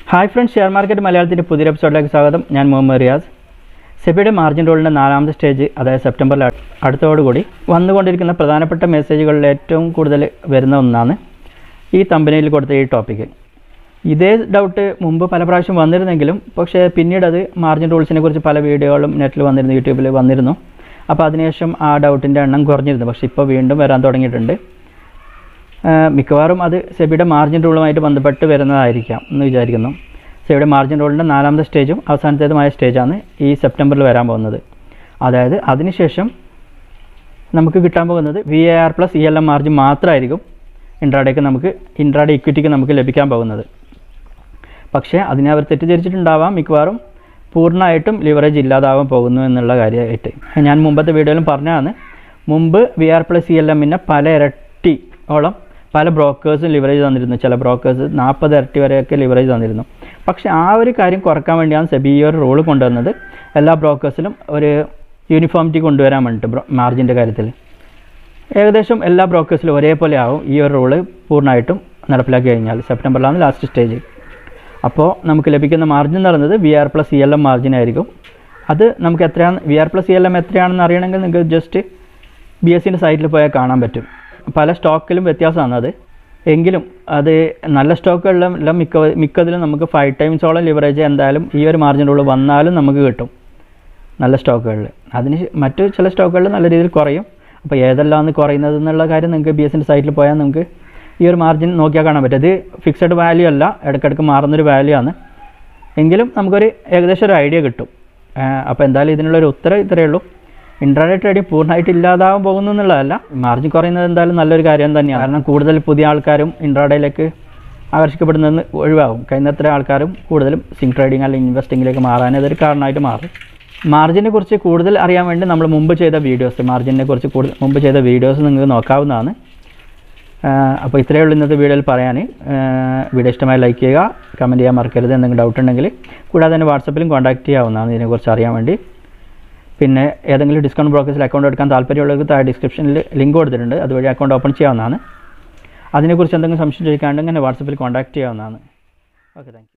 hi friends share market മലയാളത്തിൻ്റെ പുതിയ എപ്പിസോഡിലേക്ക് സ്വാഗതം ഞാൻ മുഹമ്മദ് റിയാസ് സെബിയുടെ മാർജിൻ റോളിൻ്റെ നാലാമത്തെ സ്റ്റേജ് അതായത് സെപ്റ്റംബറിൽ അ- അടുത്തോടുകൂടി വന്നുകൊണ്ടിരിക്കുന്ന പ്രധാനപ്പെട്ട മെസ്സേജുകളിൽ ഏറ്റവും കൂടുതൽ വരുന്ന ഒന്നാണ് ഈ തമ്പനയിൽ കൊടുത്ത ഈ ടോപ്പിക്ക് ഇതേ ഡൗട്ട് മുമ്പ് പല പ്രാവശ്യം വന്നിരുന്നെങ്കിലും പക്ഷേ പിന്നീട് അത് മാർജിൻ റൂൾസിനെ കുറിച്ച് പല വീഡിയോകളും നെറ്റിൽ വന്നിരുന്നു യൂട്യൂബിൽ വന്നിരുന്നു അപ്പോൾ അതിനുശേഷം ആ ഡൗട്ടിൻ്റെ എണ്ണം കുറഞ്ഞിരുന്നു പക്ഷേ ഇപ്പോൾ വീണ്ടും വരാൻ തുടങ്ങിയിട്ടുണ്ട് ആ, മിക്കവാറും അത് സെബിയുടെ മാർജിൻ റൂളുമായിട്ട് ബന്ധപ്പെട്ട് വരുന്നതായിരിക്കാം എന്ന് വിചാരിക്കുന്നു സെബിയുടെ മാർജിൻ റൂളിൻ്റെ നാലാമത്തെ സ്റ്റേജും അവസാനത്തേതുമായ സ്റ്റേജാണ് ഈ സെപ്റ്റംബറിൽ വരാൻ പോകുന്നത് അതായത് അതിനുശേഷം നമുക്ക് കിട്ടാൻ പോകുന്നത് V A R plus E L M margin മാത്രമായിരിക്കും ഇൻട്രാഡേക്ക് നമുക്ക് ഇൻട്രാഡേ ഇക്വിറ്റിക്ക് നമുക്ക് ലഭിക്കാൻ പോകുന്നത് പക്ഷേ അതിനെ അവർ തെറ്റിദ്ധരിച്ചിട്ടുണ്ടാവാം മിക്കവാറും പൂർണ്ണമായിട്ടും ലിവറേജ് ഇല്ലാതാവാൻ പോകുന്നു എന്നുള്ള കാര്യമായിട്ട് ഞാൻ മുമ്പത്തെ വീഡിയോയിലും പറഞ്ഞതാണ് മുമ്പ് V R plus C L എമ്മിനെ പല ഇരട്ടിയോളം പല ബ്രോക്കേഴ്സും ലിവറേജ് തന്നിരുന്നു ചില ബ്രോക്കേഴ്സ് നാൽപ്പത് ഇരട്ടി വരെയൊക്കെ ലിവറേജ് തന്നിരുന്നു പക്ഷേ ആ ഒരു കാര്യം കുറക്കാൻ വേണ്ടിയാണ് സെബി ഈ ഒരു റൂൾ കൊണ്ടുവന്നത് എല്ലാ ബ്രോക്കേഴ്സിലും ഒരു യൂണിഫോമിറ്റി കൊണ്ടുവരാൻ വേണ്ടിയിട്ട് ബ്രോ മാർജിൻ്റെ കാര്യത്തിൽ ഏകദേശം എല്ലാ ബ്രോക്കേഴ്സിലും ഒരേപോലെ ആവും ഈ ഒരു റൂള് പൂർണ്ണമായിട്ടും നടപ്പിലാക്കി കഴിഞ്ഞാൽ സെപ്റ്റംബറിലാണ് ലാസ്റ്റ് സ്റ്റേജ് അപ്പോൾ നമുക്ക് ലഭിക്കുന്ന മാർജിൻ എന്ന് പറയുന്നത് V R plus C L M margin ആയിരിക്കും അത് നമുക്ക് എത്രയാണ് V R plus C L M എത്രയാണെന്ന് അറിയണമെങ്കിൽ നിങ്ങൾക്ക് ജസ്റ്റ് ബി എസ് സിൻ്റെ സൈറ്റിൽ പോയാൽ കാണാൻ പറ്റും പല സ്റ്റോക്കിലും വ്യത്യാസമാണ് അത് എങ്കിലും അത് നല്ല സ്റ്റോക്കുകളിലും എല്ലാം മിക്ക മിക്കതിലും നമുക്ക് ഫൈവ് ടൈംസോളം ലിവറേജ് എന്തായാലും ഈ ഒരു മാർജിൻ റൂൾ വന്നാലും നമുക്ക് കിട്ടും നല്ല സ്റ്റോക്കുകളിൽ അതിന് ശേ- മറ്റു ചില സ്റ്റോക്കുകളിൽ നല്ല രീതിയിൽ കുറയും അപ്പോൾ ഏതെല്ലാമാണ് കുറയുന്നത് എന്നുള്ള കാര്യം നിങ്ങൾക്ക് ബി എസിൻ്റെ സൈറ്റിൽ പോയാൽ നമുക്ക് ഈ ഒരു മാർജിൻ നോക്കിയാൽ കാണാൻ പറ്റും ഇത് ഫിക്സഡ് വാല്യൂ അല്ല ഇടയ്ക്കിടയ്ക്ക് മാറുന്നൊരു വാല്യൂ ആണ് എങ്കിലും നമുക്കൊരു ഏകദേശം ഒരു ഐഡിയ കിട്ടും അപ്പോൾ എന്തായാലും ഇതിനുള്ളൊരു ഉത്തരം ഇത്രയേ ഉള്ളൂ ഇൻട്രാഡേ ട്രേഡിംഗ് പൂർണ്ണമായിട്ട് ഇല്ലാതാവാൻ പോകുന്നു എന്നുള്ളതല്ല മാർജിൻ കുറയുന്നത് എന്തായാലും നല്ലൊരു കാര്യം തന്നെയാണ് കാരണം കൂടുതൽ പുതിയ ആൾക്കാരും ഇൻട്രാഡേയിലേക്ക് ആകർഷിക്കപ്പെടുന്നത് ഒഴിവാകും കഴിയുന്നത്ര ആൾക്കാരും കൂടുതലും സിങ് ട്രേഡിംഗ് അല്ലെങ്കിൽ ഇൻവെസ്റ്റിങ്ങിലേക്ക് മാറാൻ ഇതൊരു കാരണമായിട്ട് മാറും മാർജിനെ കുറിച്ച് കൂടുതൽ അറിയാൻ വേണ്ടി നമ്മൾ മുമ്പ് ചെയ്ത വീഡിയോസ് മാർജിനെ കുറിച്ച് കൂടുതൽ മുമ്പ് ചെയ്ത വീഡിയോസ് നിങ്ങൾക്ക് നോക്കാവുന്നതാണ് അപ്പോൾ ഇത്രയേ ഉള്ളൂ ഇന്നത്തെ വീഡിയോയിൽ പറയാൻ വീഡിയോ ഇഷ്ടമായി ലൈക്ക് ചെയ്യുക കമൻറ്റ് ചെയ്യാൻ മറക്കരുത് എന്തെങ്കിലും ഡൗട്ട് ഉണ്ടെങ്കിൽ കൂടാതെ തന്നെ വാട്സപ്പിലും കോൺടാക്ട് ചെയ്യാവുന്നതാണ് ഇതിനെക്കുറിച്ച് അറിയാൻ വേണ്ടി പിന്നെ ഏതെങ്കിലും ഡിസ്കൗണ്ട് ബ്രോക്കേഴ്സിൽ അക്കൗണ്ട് എടുക്കാൻ താല്പര്യമുള്ളവർക്ക് താഴെ ഡിസ്ക്രിപ്ഷനിൽ ലിങ്ക് കൊടുത്തിട്ടുണ്ട് അതുവഴി അക്കൗണ്ട് ഓപ്പൺ ചെയ്യാവുന്നതാണ് അതിനെക്കുറിച്ച് എന്തെങ്കിലും സംശയം ചോദിക്കാണ്ടെങ്കിൽ എന്നെ വാട്സപ്പിൽ കോൺടാക്ട് ചെയ്യാവുന്നതാണ് ഓക്കെ താങ്ക്